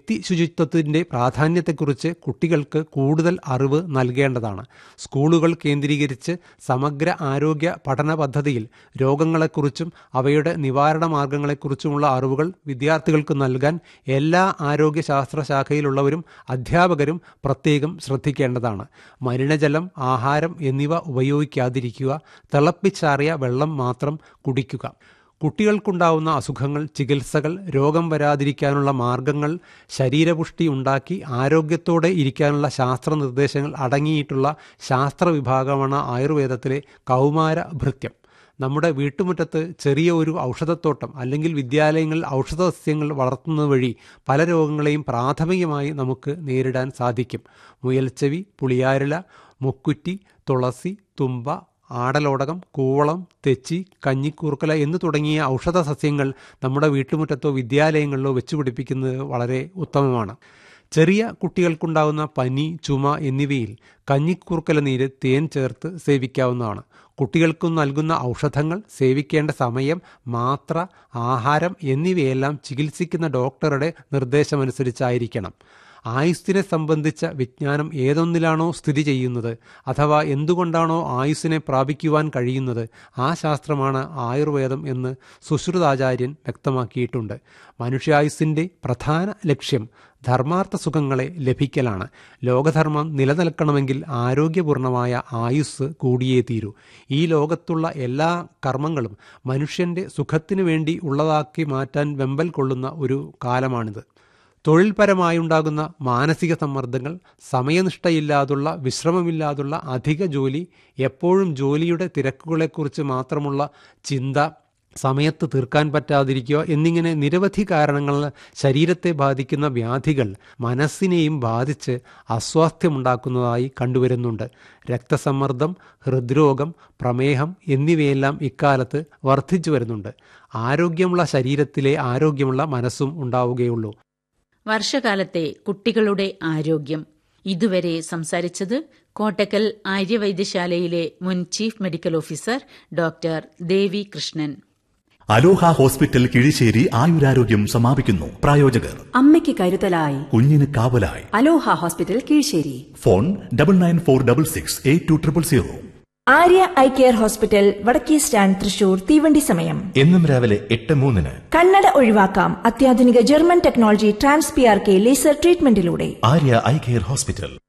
വ്യക്തി ശുചിത്വത്തിൻ്റെ പ്രാധാന്യത്തെക്കുറിച്ച് കുട്ടികൾക്ക് കൂടുതൽ അറിവ് നൽകേണ്ടതാണ് സ്കൂളുകൾ കേന്ദ്രീകരിച്ച് സമഗ്ര ആരോഗ്യ പഠന പദ്ധതിയിൽ രോഗങ്ങളെക്കുറിച്ചും അവയുടെ നിവാരണ മാർഗങ്ങളെക്കുറിച്ചുമുള്ള അറിവുകൾ വിദ്യാർത്ഥികൾക്ക് നൽകാൻ എല്ലാ ആരോഗ്യശാസ്ത്ര ശാഖയിലുള്ളവരും അധ്യാപകരും പ്രത്യേകം ശ്രദ്ധിക്കേണ്ടതാണ് മലിനജലം ആഹാരം എന്നിവ ഉപയോഗിക്കാതിരിക്കുക തിളപ്പിച്ചാറിയ വെള്ളം മാത്രം കുടിക്കുക കുട്ടികൾക്കുണ്ടാവുന്ന അസുഖങ്ങൾ ചികിത്സകൾ രോഗം വരാതിരിക്കാനുള്ള മാർഗങ്ങൾ ശരീരപുഷ്ടി ഉണ്ടാക്കി ആരോഗ്യത്തോടെ ഇരിക്കാനുള്ള ശാസ്ത്ര നിർദ്ദേശങ്ങൾ അടങ്ങിയിട്ടുള്ള ശാസ്ത്ര വിഭാഗമാണ് ആയുർവേദത്തിലെ കൗമാര ഭൃത്യം നമ്മുടെ വീട്ടുമുറ്റത്ത് ചെറിയ ഒരു ഔഷധത്തോട്ടം അല്ലെങ്കിൽ വിദ്യാലയങ്ങളിൽ ഔഷധസസ്യങ്ങൾ വളർത്തുന്നത് വഴി പല രോഗങ്ങളെയും പ്രാഥമികമായി നമുക്ക് നേരിടാൻ സാധിക്കും മുയൽച്ചെവി പുളിയാരില മുക്കുറ്റി തുളസി തുമ്പ ആടലോടകം കൂവളം തെച്ചി കഞ്ഞിക്കൂർക്കല എന്ന് തുടങ്ങിയ ഔഷധ സസ്യങ്ങൾ നമ്മുടെ വീട്ടുമുറ്റത്തോ വിദ്യാലയങ്ങളിലോ വെച്ചുപിടിപ്പിക്കുന്നത് വളരെ ഉത്തമമാണ് ചെറിയ കുട്ടികൾക്കുണ്ടാകുന്ന പനി ചുമ എന്നിവയിൽ കഞ്ഞിക്കൂർക്കല നീര് തേൻ ചേർത്ത് സേവിക്കാവുന്നതാണ് കുട്ടികൾക്കും നൽകുന്ന ഔഷധങ്ങൾ സേവിക്കേണ്ട സമയം മാത്ര ആഹാരം എന്നിവയെല്ലാം ചികിത്സിക്കുന്ന ഡോക്ടറുടെ നിർദ്ദേശമനുസരിച്ചായിരിക്കണം ആയുസ്സിനെ സംബന്ധിച്ച വിജ്ഞാനം ഏതൊന്നിലാണോ സ്ഥിതി ചെയ്യുന്നത് അഥവാ എന്തുകൊണ്ടാണോ ആയുസ്സിനെ പ്രാപിക്കുവാൻ കഴിയുന്നത് ആ ശാസ്ത്രമാണ് ആയുർവേദം എന്ന് സുശ്രുതാചാര്യൻ വ്യക്തമാക്കിയിട്ടുണ്ട് മനുഷ്യായുസ്സിൻ്റെ പ്രധാന ലക്ഷ്യം ധർമാർത്ഥ സുഖങ്ങളെ ലഭിക്കലാണ് ലോകധർമ്മം നിലനിൽക്കണമെങ്കിൽ ആരോഗ്യപൂർണമായ ആയുസ് കൂടിയേ തീരൂ ഈ ലോകത്തുള്ള എല്ലാ കർമ്മങ്ങളും മനുഷ്യൻ്റെ സുഖത്തിനു വേണ്ടി ഉള്ളതാക്കി മാറ്റാൻ വെമ്പൽ കൊള്ളുന്ന ഒരു കാലമാണിത് തൊഴിൽപരമായുണ്ടാകുന്ന മാനസിക സമ്മർദ്ദങ്ങൾ സമയനിഷ്ഠയില്ലാതുള്ള വിശ്രമമില്ലാതുള്ള അധിക ജോലി എപ്പോഴും ജോലിയുടെ തിരക്കുകളെക്കുറിച്ച് മാത്രമുള്ള ചിന്ത സമയത്ത് തീർക്കാൻ പറ്റാതിരിക്കുക എന്നിങ്ങനെ നിരവധി കാരണങ്ങൾ ശരീരത്തെ ബാധിക്കുന്ന വ്യാധികൾ മനസ്സിനെയും ബാധിച്ച് അസ്വാസ്ഥ്യമുണ്ടാക്കുന്നതായി കണ്ടുവരുന്നുണ്ട് രക്തസമ്മർദ്ദം ഹൃദ്രോഗം പ്രമേഹം എന്നിവയെല്ലാം ഇക്കാലത്ത് വർദ്ധിച്ചു വരുന്നുണ്ട് ആരോഗ്യമുള്ള ശരീരത്തിലെ ആരോഗ്യമുള്ള മനസ്സും ഉണ്ടാവുകയുള്ളൂ വർഷകാലത്തെ കുട്ടികളുടെ ആരോഗ്യം ഇതുവരെ സംസാരിച്ചത് കോട്ടക്കൽ ആര്യവൈദ്യശാലയിലെ മുൻ chief medical officer doctor Devi Krishnan Aloha hospital Kizhissery ആയുരാരോഗ്യം സമാപിക്കുന്നു പ്രായോജകർ അമ്മയ്ക്ക് കരുതലായി കുഞ്ഞിന് കാവലായി Aloha hospital Keezhissery phone double nine four double six eight two triple zero Arya eye care hospital വടക്കേ സ്റ്റാൻഡ് തൃശൂർ തീവണ്ടി സമയം എന്നും രാവിലെ എട്ട് മൂന്നിന് കണ്ണട ഒഴിവാക്കാം അത്യാധുനിക German technology trans P R K laser ട്രീറ്റ്മെന്റിലൂടെ ആര്യ ഐ കെയർ ഹോസ്പിറ്റൽ